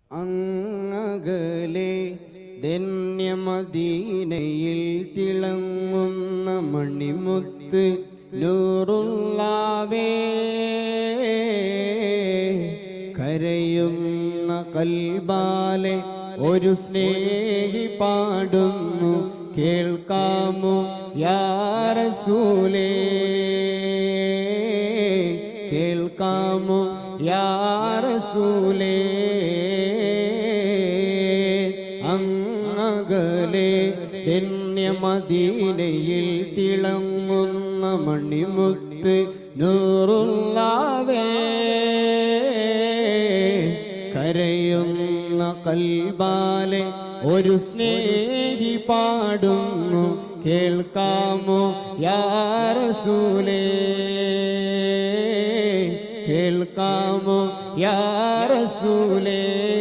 അങ്ങകലെ ധന്യമദീനയിൽ തിളങ്ങുന്ന മണിമുത്ത് നൂറുള്ളാവേ കരയുന്ന കൽബാലെ ഒരു സ്നേഹി പാടുന്നു കേൾക്കാമോ യാരസൂലേ കേൾക്കാമോ യാരസൂലേ അങ്ങകലെ ധന്യമദീനയിൽ തിളങ്ങുന്ന മണിമുത്ത് നൂറുള്ളാവേ കരയുന്ന കൽബാലെ ഒരു സ്നേഹി പാടുന്നു കേൾക്കാമോ യാരസൂലേ കേൾക്കാമോ യാരസൂലേ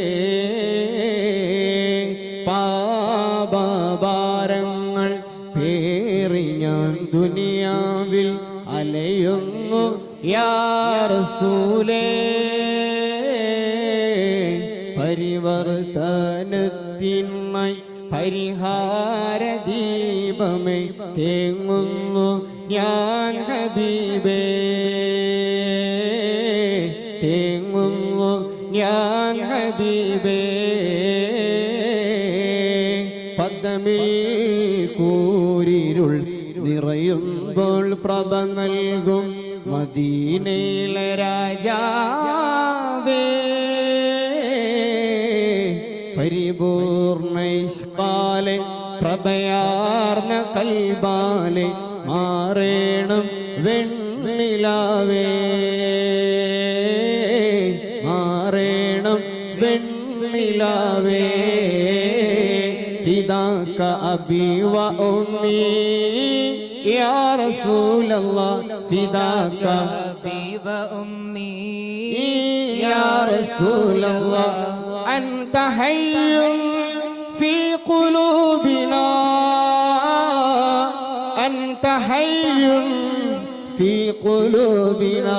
പാപഭാരങ്ങൾ പേറി ഞാൻ ദുനിയാവിൽ അലയുന്നു യാറസൂലേ പരിവർത്തനത്തിന്മയി പരിഹാര ദീപമേ തേങ്ങുന്നു ഞാൻ ഹബീബേ തേങ്ങുന്നു ഞാൻ ഹബീബേ പദമിൽ കൂരിരുൾ നിറയുമ്പോൾ പ്രഭ നൽകും മദീനയിലെ രാജാവേ പരിപൂർണ ഇഷ്കാലെ പ്രഭയാർന്ന കൽബാലെ മാറേണം വെണ്ണിലാവേ മാറേണം വെണ്ണിലാവേ فداك أبي وأمي يا رسول الله فداك أبي وأمي يا رسول الله أنت حي في قلوبنا أنت حي في قلوبنا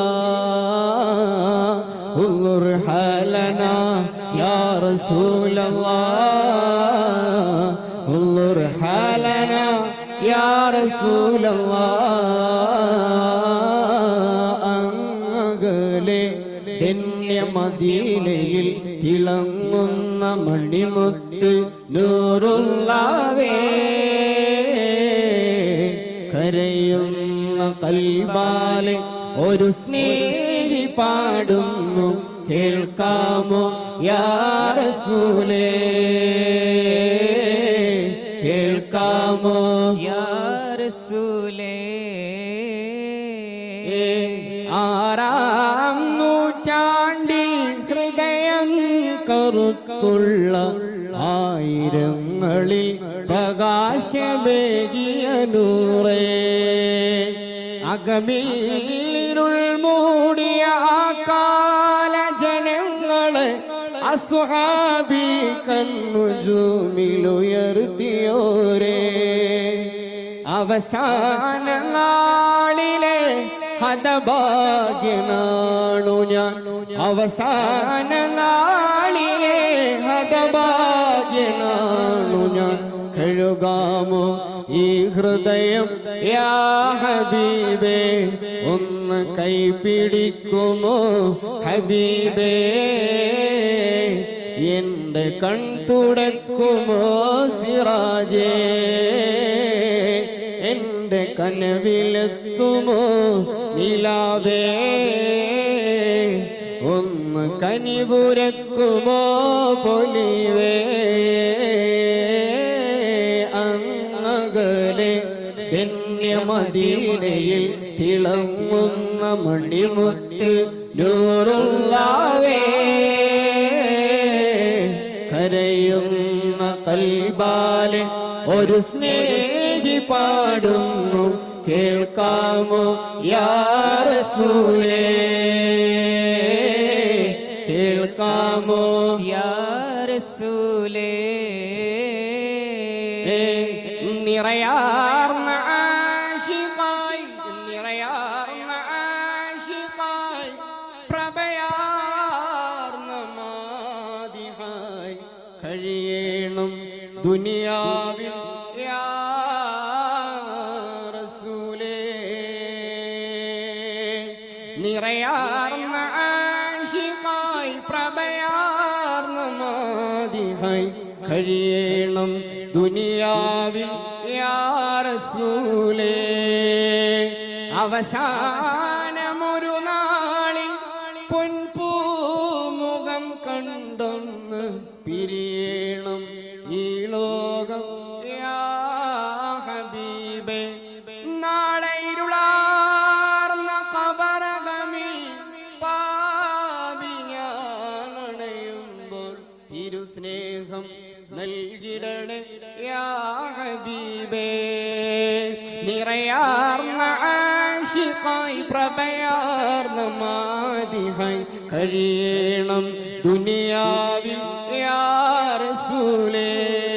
انظر حالنا يا رسول الله انظر حالنا يا رسول الله അങ്ങകലെ ധന്യമദീനയിൽ തിളങ്ങുന്ന മണിമുത്ത് നൂറുള്ളവേ കരയുന്ന കൽബാലെ ഒരു സ്നേഹി പാടുന്നു കേൾക്കാമോ യാരസൂലേ കേൾക്കാമോ يا رسولي ആറാം നൂറ്റാണ്ടിൽ ഹൃദയം കറുത്തുള്ള ആയിരങ്ങളിൽ പ്രകാശമേകിയ നൂറേ അകമിരുൾ മൂടിയ ആ കാല ജനങ്ങളെ അസ്ഹാബി കണ്ണുജൂമിലുയർത്തിയോരേ അവസാന നാളിലെ ഹതഭാഗ്യനാണു ഞാൻ അവസാന നാളിലെ ഹതഭാഗ്യനാണു ഞാൻ കഴുകാമോ ഈ ഹൃദയം യാ ഹബീബേ ഒന്ന് കൈപിടിക്കുമോ ഹബീബേ എന്റെ കൺ തുടക്കുമോ സിറാജേ എന്റെ കനവിലെത്തുമോ നിലാവേ ഒന്ന് കനിപുരക്കുമോ പൊലിവേ അങ്ങകലെ ധന്യമദീനയിൽ തിളങ്ങുന്ന മണിമുത്ത് നൂറുള്ളവേ കരയുന്ന കൽബാലെ ഒരു സ്നേഹി പാടുന്നു കേൾക്കാമോ യാരസൂലേ കേൾക്കാമോ يا رسولي നിറയാർന്ന ആശികായി നിറയാർന്ന ആശികായി പ്രഭയാർന്ന മാതിഹായി കഴിയണം ദുനിയാവിൽ യാ റസൂലേ നിറയാർന്ന ആശികായി പ്രഭയാർന്ന മാതിഹായി കഴിയണം ദുനിയാവിൽ യാ റസൂലേ അവസാനമൊരു നാളിൽ പൊൻപൂമുഖം കണ്ടൊന്ന് പിരിയണം ഈ ലോകം യാ ഹബീബേ നാളെ ഇരുളാർന്ന കബറകമിൽ പാപിയാണയുമ്പോൾ തിരുസ്നേഹം നൽകിടണേ യാ ഹബീബേ നിറയാർന്ന ആശിക്കായി പ്രഭയാർന്ന മാതിഹായി കഴിയണം ദുനിയാവിൽ യാ റസൂലേ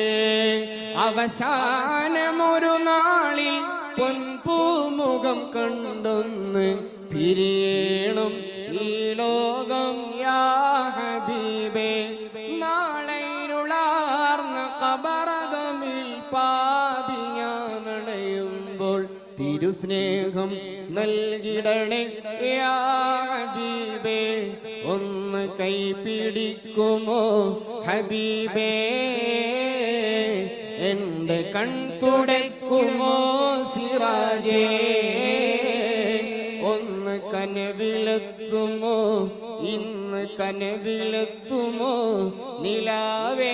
അവസാനമൊരു നാളിൽ പൊൻപൂമുഖം കണ്ടൊന്ന് പിരിയണം ഈ ലോകം യാ ഹബീബേ നാളെ ഇരുളാർന്ന കബറകമിൽ പാപിയാണടയുമ്പോൾ തിരുസ്നേഹം നൽകിടണേ യാ ഹബീബേ ഒന്ന് കൈപിടിക്കുമോ ഹബീബേ എന്റെ കൺ തുടയ്ക്കുമോ സിറാജേ ഒന്ന് കനവിലെത്തുമോ ഇന്ന് കനവിലെത്തുമോ നിലാവേ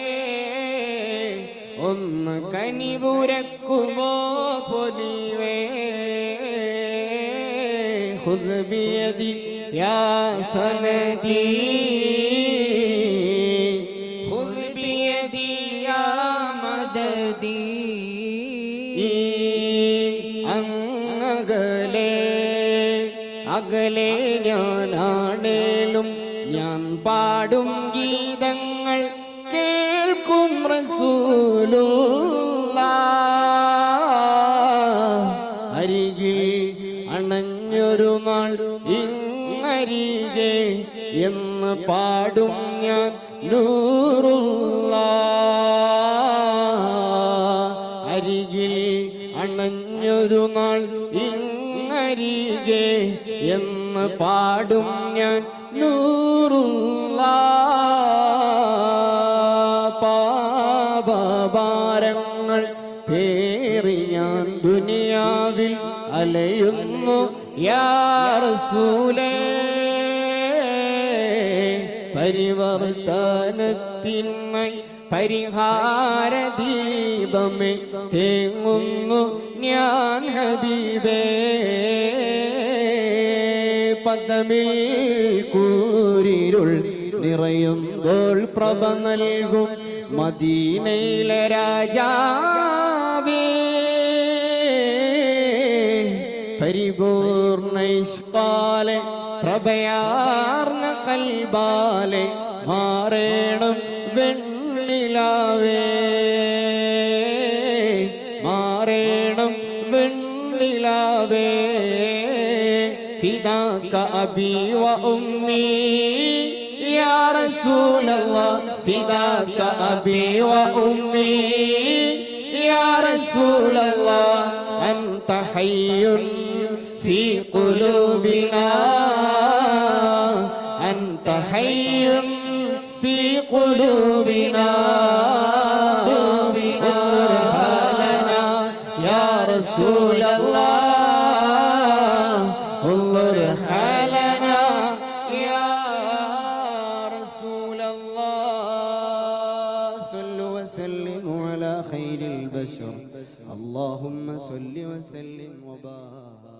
ഒന്ന് കനിവുരക്കുമോ പൊലിവേ خذ بيدي يا سندي خذ بيدي يا مددي അങ്ങകലെ അകലെ ഞാനാണേലും ഞാൻ പാടും ഗീതങ്ങൾ കേൾക്കും റസൂലുള്ള അരികിൽ അണഞ്ഞൊരു നാൾ ഇങ്ങരികെ എന്ന് പാടും ഞാൻ നൂറുള്ള അരികിൽ അണഞ്ഞൊരു നാൾ ഇങ്ങരികെ എന്ന് പാടും ഞാൻ നൂറുള്ള പാപഭാരങ്ങൾ പേറി ഞാൻ ദുനിയാവിൽ അലയുന്നു യാറസൂലേ പരിവർത്തനത്തിന്മയി പരിഹാര ദീപമേ തേങ്ങുന്നു ഞാൻ ഹബീബേ പദമിൽ കൂരിരുൾ നിറയുമ്പോൾ പ്രഭ നൽകും മദീനയിലെ രാജാവേ പരിപൂർണ ഇഷ്കാലെ പ്രഭയാർന്ന കൽബാലെ മാറേണം വെണ്ണിലാവേ മാറേണം വെണ്ണിലാവേ ഫിദാക അബി വ ഉമ്മി يا رسول الله فداك أبي وأمي يا رسول الله أنت حي في قلوبنا أنت حي في قلوبنا اغفرها لنا يا رسول الله انظر حالنا يا رسول الله صلوا وسلموا على خير البشر اللهم صل وسلم وبارك